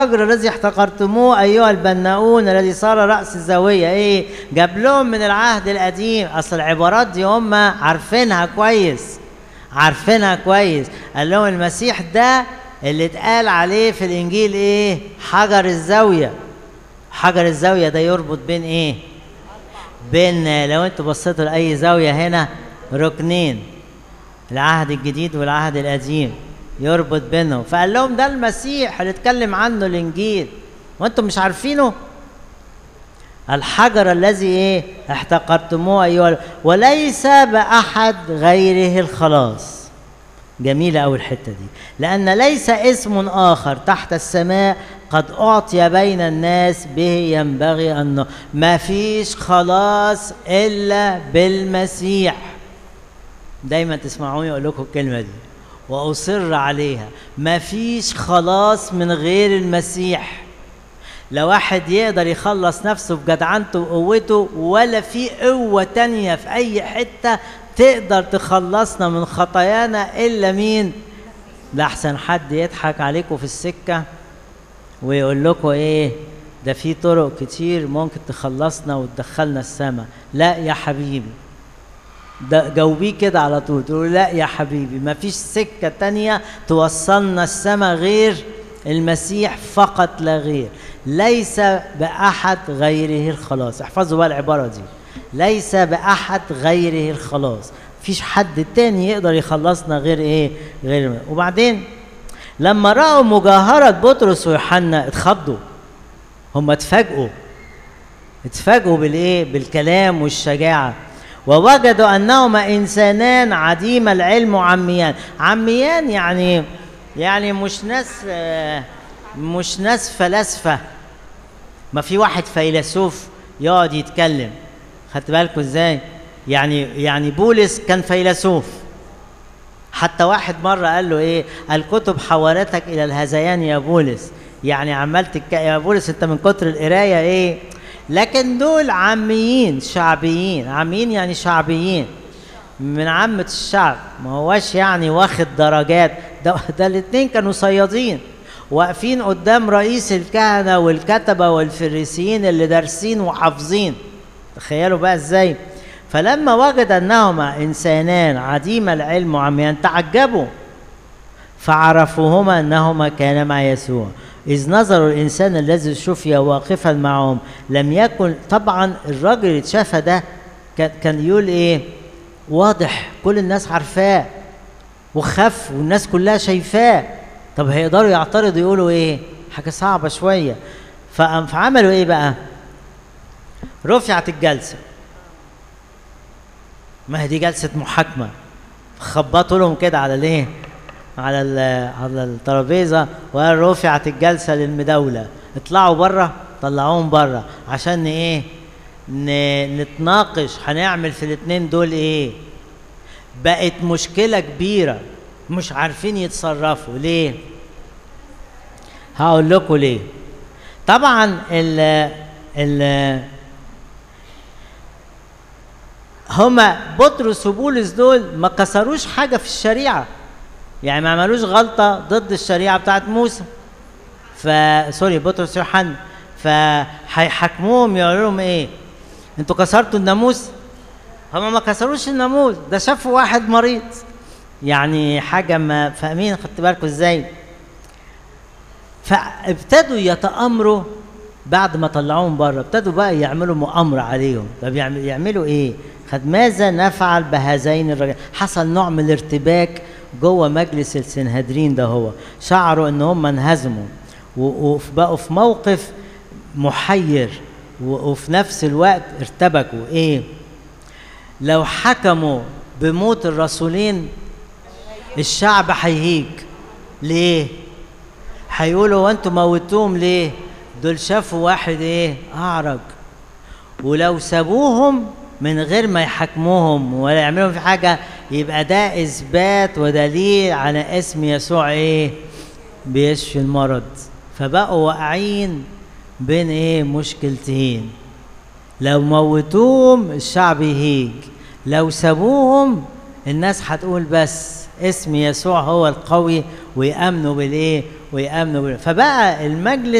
الحجر الذي احتقرتموه ايها البناؤون الذي صار راس الزاويه ايه جاب لهم من العهد القديم اصل العبارات دي هم عارفينها كويس عارفينها كويس قال لهم المسيح ده اللي اتقال عليه في الانجيل ايه حجر الزاويه حجر الزاويه ده يربط بين ايه بين لو انتوا بصيتوا لاي زاويه هنا ركنين العهد الجديد والعهد القديم يربط بينهم فقال لهم ده المسيح اللي اتكلم عنه الانجيل وانتم مش عارفينه الحجر الذي ايه احتقرتموه ايها وليس باحد غيره الخلاص جميلة أوي الحتة دي لأن ليس اسم آخر تحت السماء قد أعطي بين الناس به ينبغي أن ما فيش خلاص إلا بالمسيح دايما تسمعوني أقول لكم الكلمة دي وأصر عليها ما فيش خلاص من غير المسيح لا واحد يقدر يخلص نفسه بجدعنته وقوته ولا في قوة تانية في أي حتة تقدر تخلصنا من خطايانا إلا مين؟ لأحسن حد يضحك عليكم في السكة ويقول لكم إيه؟ ده في طرق كتير ممكن تخلصنا وتدخلنا السماء لا يا حبيبي ده جاوبيه كده على طول تقول لا يا حبيبي ما فيش سكة تانية توصلنا السماء غير المسيح فقط لا غير ليس بأحد غيره الخلاص احفظوا بقى العبارة دي ليس بأحد غيره الخلاص فيش حد تاني يقدر يخلصنا غير ايه غير وبعدين لما رأوا مجاهرة بطرس ويوحنا اتخضوا هم اتفاجئوا اتفاجئوا بالايه بالكلام والشجاعه ووجدوا انهما انسانان عديم العلم وعميان عميان يعني يعني مش ناس مش ناس فلاسفه ما في واحد فيلسوف يقعد يتكلم خدت بالكم ازاي يعني يعني بولس كان فيلسوف حتى واحد مره قال له ايه الكتب حورتك الى الهذيان يا بولس يعني عمال تك... يا بولس انت من كتر القرايه ايه لكن دول عاميين شعبيين عاميين يعني شعبيين من عامة الشعب ما هواش يعني واخد درجات ده, ده الاتنين كانوا صيادين واقفين قدام رئيس الكهنة والكتبة والفريسيين اللي دارسين وحافظين تخيلوا بقى ازاي فلما وجد انهما انسانان عديم العلم وعميان تعجبوا فعرفوهما انهما كانا مع يسوع إذ نظروا الإنسان الذي شفي واقفا معهم لم يكن طبعا الراجل اللي اتشافى ده كان يقول إيه واضح كل الناس عارفاه وخف والناس كلها شايفاه طب هيقدروا يعترضوا يقولوا إيه حاجة صعبة شوية فعملوا إيه بقى رفعت الجلسة ما هي دي جلسة محاكمة خبطوا لهم كده على الايه على على الترابيزه وقال رفعت الجلسه للمداوله اطلعوا بره طلعوهم بره عشان ايه نتناقش هنعمل في الاثنين دول ايه بقت مشكله كبيره مش عارفين يتصرفوا ليه هقول لكم ليه طبعا ال ال هما بطرس وبولس دول ما كسروش حاجه في الشريعه يعني ما عملوش غلطة ضد الشريعة بتاعت موسى ف سوري بطرس يوحنا فهيحاكموهم يقولوا لهم ايه؟ انتوا كسرتوا الناموس؟ هما ما كسروش الناموس ده شافوا واحد مريض يعني حاجة ما فاهمين خدت بالكم ازاي؟ فابتدوا يتآمروا بعد ما طلعوهم بره ابتدوا بقى يعملوا مؤامرة عليهم طب يعملوا ايه؟ خد ماذا نفعل بهذين الرجال؟ حصل نوع من الارتباك جوه مجلس السنهدرين ده هو شعروا ان هم انهزموا وبقوا في موقف محير وفي نفس الوقت ارتبكوا ايه لو حكموا بموت الرسولين الشعب هيهيج ليه هيقولوا وانتوا موتوهم ليه دول شافوا واحد ايه اعرج ولو سابوهم من غير ما يحاكموهم ولا يعملوا في حاجه يبقى ده اثبات ودليل على اسم يسوع ايه بيشفي المرض فبقوا واقعين بين ايه مشكلتين لو موتوهم الشعب يهيج لو سابوهم الناس هتقول بس اسم يسوع هو القوي ويامنوا بالايه ويامنوا بال... فبقى المجلس